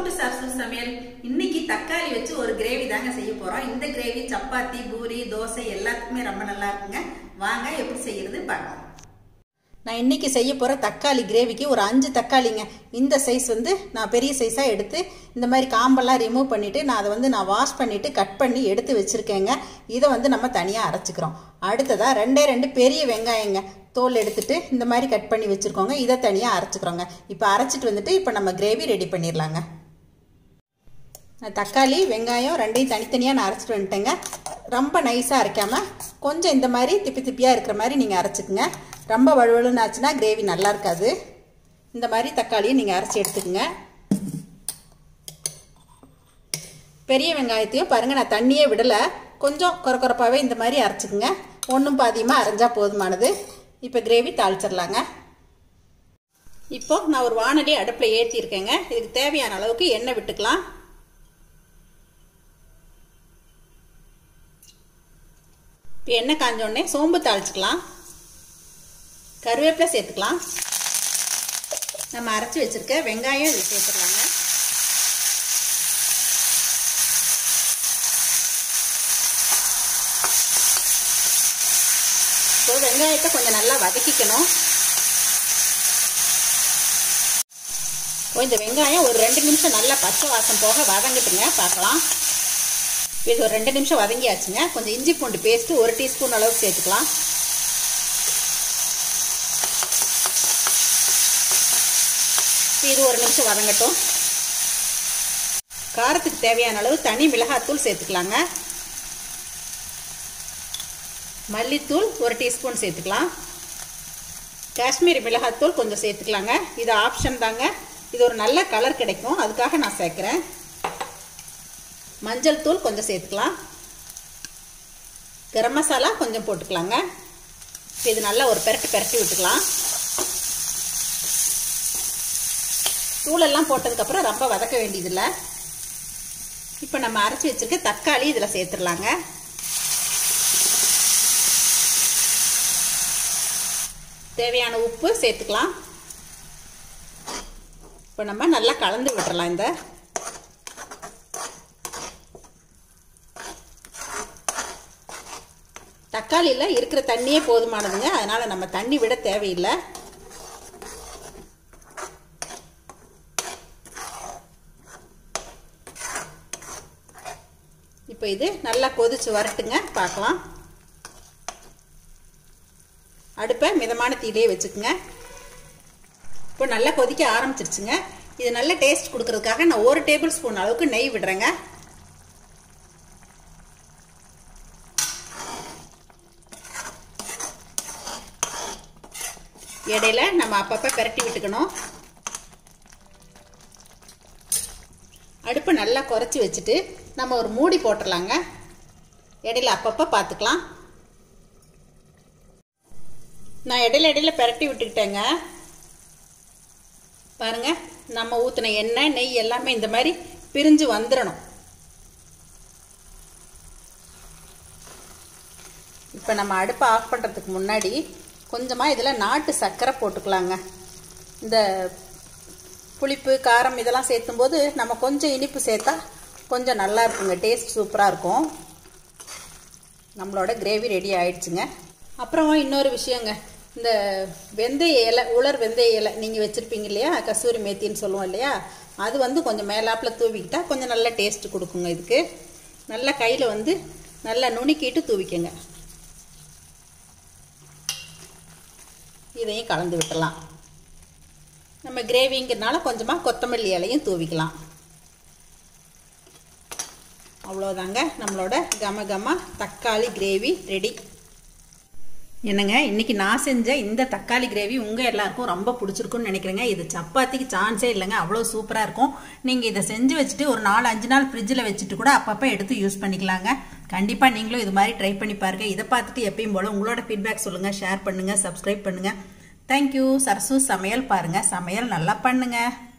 to Sarasu சமையல் இன்னைக்கு தக்காளி வச்சு ஒரு கிரேவி தாங்க செய்ய போறோம் இந்த கிரேவி சப்பாத்தி பூரி தோசை எல்லாத்துக்குமே ரொம்ப நல்லா இருக்குங்க வாங்க எப்படி செய்யறது பார்க்கலாம் நான் இன்னைக்கு செய்ய போகிற தக்காளி கிரேவிக்கு ஒரு அஞ்சு தக்காளிங்க இந்த சைஸ் வந்து நான் பெரிய சைஸாக எடுத்து இந்த மாதிரி காம்பெல்லாம் ரிமூவ் பண்ணிவிட்டு நான் அதை வந்து நான் வாஷ் பண்ணிவிட்டு கட் பண்ணி எடுத்து வச்சுருக்கேங்க இதை வந்து நம்ம தனியாக அரைச்சிக்கிறோம் அடுத்ததாக ரெண்டே ரெண்டு பெரிய வெங்காயங்க தோல் எடுத்துட்டு இந்த மாதிரி கட் பண்ணி வச்சுருக்கோங்க இதை தனியாக அரைச்சிக்கிறோங்க இப்போ அரைச்சிட்டு வந்துட்டு இப்போ நம்ம கிரேவி ரெடி பண்ணிடலாங்க தக்காளி வெங்காயம் ரெண்டையும் தனித்தனியாக நான் அரைச்சிட்டு வந்துட்டேங்க ரொம்ப நைஸாக அரைக்காமல் கொஞ்சம் இந்த மாதிரி திப்பி திப்பியாக இருக்கிற மாதிரி நீங்கள் அரைச்சிக்கோங்க ரொம்ப வலுவலுன்னு ஆச்சுன்னா கிரேவி நல்லா இருக்காது இந்த மாதிரி தக்காளியை நீங்கள் அரைச்சி எடுத்துக்கோங்க பெரிய வெங்காயத்தையும் பாருங்கள் நான் தண்ணியே விடலை கொஞ்சம் குறக்குறப்பாகவே இந்த மாதிரி அரைச்சிக்கோங்க ஒன்றும் பாதியமாக அரைஞ்சா போதுமானது இப்போ கிரேவி தாளிச்சிடலாங்க இப்போ நான் ஒரு வானொலி அடுப்பில் ஏற்றிருக்கேங்க இதுக்கு தேவையான அளவுக்கு எண்ணெய் விட்டுக்கலாம் இப்போ எண்ணெய் காஞ்சோடனே சோம்பு தாளிச்சிக்கலாம் கருவேப்பிலை சேர்த்துக்கலாம் நம்ம அரைச்சி வச்சுருக்க வெங்காயம் இது சேர்த்துக்கலாங்க இப்போ வெங்காயத்தை கொஞ்சம் நல்லா வதக்கிக்கணும் இப்போ இந்த வெங்காயம் ஒரு ரெண்டு நிமிஷம் நல்லா பச்சை வாசம் போக வதங்கிட்டுங்க பார்க்கலாம் இது ஒரு ரெண்டு நிமிஷம் வதங்கியாச்சுங்க கொஞ்சம் இஞ்சி பூண்டு பேஸ்ட்டு ஒரு டீஸ்பூன் அளவுக்கு சேர்த்துக்கலாம் இது ஒரு நிமிஷம் வதங்கட்டும் காரத்துக்கு தேவையான அளவு தனி மிளகாத்தூள் சேர்த்துக்கலாங்க மல்லித்தூள் ஒரு டீஸ்பூன் சேர்த்துக்கலாம் காஷ்மீரி மிளகாத்தூள் கொஞ்சம் சேர்த்துக்கலாங்க இது ஆப்ஷன் தாங்க இது ஒரு நல்ல கலர் கிடைக்கும் அதுக்காக நான் சேர்க்குறேன் மஞ்சள் தூள் கொஞ்சம் சேர்த்துக்கலாம் கரம் மசாலா கொஞ்சம் போட்டுக்கலாங்க இது நல்லா ஒரு பெரட்டு பெரட்டி விட்டுக்கலாம் தூளெல்லாம் போட்டதுக்கப்புறம் ரொம்ப வதக்க வேண்டியதில்லை இப்போ நம்ம அரைச்சி வச்சுருக்க தக்காளி இதில் சேர்த்துடலாங்க தேவையான உப்பு சேர்த்துக்கலாம் இப்போ நம்ம நல்லா கலந்து விட்டுறலாம் இந்த தக்காளியில் இருக்கிற தண்ணியே போதுமானதுங்க அதனால் நம்ம தண்ணி விட தேவையில்லை இப்போ இது நல்லா கொதிச்சு வரட்டுங்க பார்க்கலாம் அடுப்பை மிதமான தீயிலே வச்சுக்கோங்க இப்போ நல்லா கொதிக்க ஆரம்பிச்சிருச்சுங்க இது நல்ல டேஸ்ட் கொடுக்கறதுக்காக நான் ஒரு டேபிள் ஸ்பூன் அளவுக்கு நெய் விடுறேங்க இடையில நம்ம அப்பப்போ பெரட்டி விட்டுக்கணும் அடுப்பை நல்லா குறைச்சி வச்சுட்டு நம்ம ஒரு மூடி போட்டுடலாங்க இடையில அப்பப்போ பார்த்துக்கலாம் நான் இடையில இடையில பெரட்டி விட்டுக்கிட்டேங்க பாருங்க நம்ம ஊற்றின எண்ணெய் நெய் எல்லாமே இந்த மாதிரி பிரிஞ்சு வந்துடணும் இப்போ நம்ம அடுப்பை ஆஃப் பண்ணுறதுக்கு முன்னாடி கொஞ்சமாக இதில் நாட்டு சர்க்கரை போட்டுக்கலாங்க இந்த புளிப்பு காரம் இதெல்லாம் சேர்த்தும்போது நம்ம கொஞ்சம் இனிப்பு சேர்த்தா கொஞ்சம் நல்லா இருக்குங்க டேஸ்ட் சூப்பராக இருக்கும் நம்மளோட கிரேவி ரெடி ஆயிடுச்சுங்க அப்புறம் இன்னொரு விஷயங்க இந்த வெந்தய இலை உலர் வெந்தய இலை நீங்கள் வச்சுருப்பீங்க இல்லையா கசூரி மேத்தின்னு சொல்லுவோம் இல்லையா அது வந்து கொஞ்சம் மேலாப்பில் தூவிக்கிட்டா கொஞ்சம் நல்ல டேஸ்ட் கொடுக்குங்க இதுக்கு நல்லா கையில் வந்து நல்லா நுணுக்கிட்டு தூவிக்கங்க இதையும் கலந்து விட்டுலாம் நம்ம கிரேவிங்கிறனால கொஞ்சமாக கொத்தமல்லி இலையும் தூவிக்கலாம் அவ்வளோதாங்க நம்மளோட கம கம தக்காளி கிரேவி ரெடி என்னங்க இன்னைக்கு நான் செஞ்ச இந்த தக்காளி கிரேவி உங்கள் எல்லாருக்கும் ரொம்ப பிடிச்சிருக்குன்னு நினைக்கிறேங்க இது சப்பாத்திக்கு சான்ஸே இல்லைங்க அவ்வளோ சூப்பராக இருக்கும் நீங்கள் இதை செஞ்சு வச்சுட்டு ஒரு நாலு அஞ்சு நாள் ஃப்ரிட்ஜில் வச்சுட்டு கூட அப்பப்போ எடுத்து யூஸ் பண்ணிக்கலாங்க கண்டிப்பாக நீங்களும் இது மாதிரி ட்ரை பண்ணி பாருங்கள் இதை பார்த்துட்டு எப்பயும் போல் உங்களோட ஃபீட்பேக் சொல்லுங்கள் ஷேர் பண்ணுங்கள் சப்ஸ்கிரைப் பண்ணுங்கள் தேங்க்யூ சரசு சமையல் பாருங்கள் சமையல் நல்லா பண்ணுங்கள்